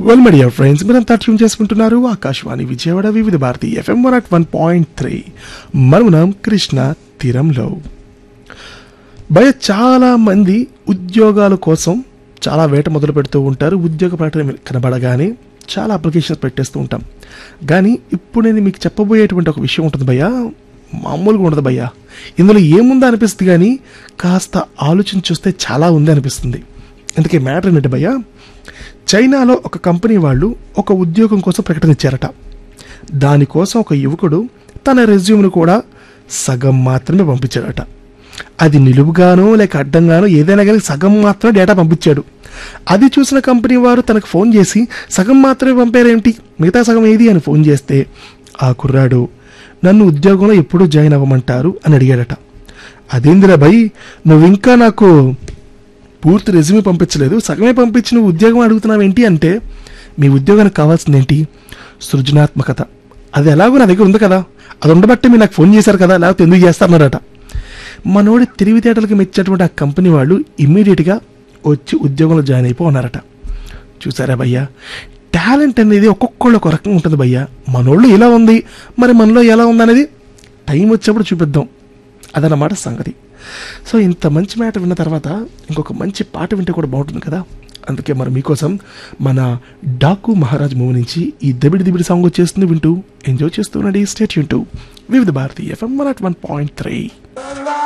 well my dear friends మీరంతా tune చేసుకుంటున్నారు Akashvani Vijayawada Vividh Bharati FM one at one point three మరునాం కృష్ణ తీరంలో భయ చాలా మంది ఉద్యోగాల కోసం చాలా వేట మొదలు పెడుతూ ఉంటారు ఉద్యోగ ప్రకటన కనబడగానే చాలా అప్లికేషన్స్ పెట్టేస్తూ ఉంటాం కానీ ఇప్పుడు నేను మీకు చెప్పబోయేటువంటి ఒక విషయం ఉంటుంది భయ్యా మామూలుగా ఉండదు భయ్యా ఇందులో ఏముందో అనిపిస్తుంది కానీ కాస్త ఆలోచించి చూస్తే చాలా ఉంది అనిపిస్తుంది అందుకే మ్యాటర్ ఏంటంటే భయ్యా చైనాలో ఒక కంపెనీ వాళ్ళు ఒక ఉద్యోగం కోసం ప్రకటన ఇచ్చారట దానికోసం ఒక యువకుడు తన రెజ్యూమ్ను కూడా సగం మాత్రమే పంపించాడట అది నిలువుగానో లేక అడ్డంగానో ఏదైనా కానీ సగం మాత్రమే డేటా పంపించాడు అది చూసిన కంపెనీ వారు తనకు ఫోన్ చేసి సగం మాత్రమే పంపారేమిటి మిగతా సగం ఏది అని ఫోన్ చేస్తే ఆ కుర్రాడు నన్ను ఉద్యోగంలో ఎప్పుడు జాయిన్ అవ్వమంటారు అని అడిగాడట అదేందిరా భయ్ నువ్వు ఇంకా నాకు పూర్తి రెజ్యూమే పంపించలేదు సగమే పంపించి నువ్వు ఉద్యోగం అడుగుతున్నావు ఏంటి అంటే మీ ఉద్యోగానికి కావాల్సింది ఏంటి సృజనాత్మకత అది ఎలాగో నా దగ్గర ఉంది కదా అది ఉండబట్టే మీరు నాకు ఫోన్ చేశారు కదా లేకపోతే ఎందుకు చేస్తారన్నారట మనోడి తెలివితేటలకు మెచ్చేటువంటి ఆ కంపెనీ వాళ్ళు ఇమ్మీడియట్గా వచ్చి ఉద్యోగంలో జాయిన్ అయిపో అన్నారట చూసారా భయ్యా టాలెంట్ అనేది ఒక్కొక్కళ్ళు ఒక రకంగా ఉంటుంది భయ్యా మనోళ్ళు ఇలా ఉంది మరి మనలో ఎలా ఉందనేది టైం వచ్చేప్పుడు చూపిద్దాం అదన్నమాట సంగతి సో ఇంత మంచి మాట విన్న తర్వాత ఇంకొక మంచి పాట వింటే కూడా బాగుంటుంది కదా అందుకే మరి మీకోసం మన డాకు మహారాజ్ మూవీ నుంచి ఈ దబిడి దిబిడి సాంగ్ వచ్చేస్తుంది వింటూ ఎంజాయ్ చేస్తూ ఉండండి స్టేట్ వింటూ Vividh Bharati FM one point three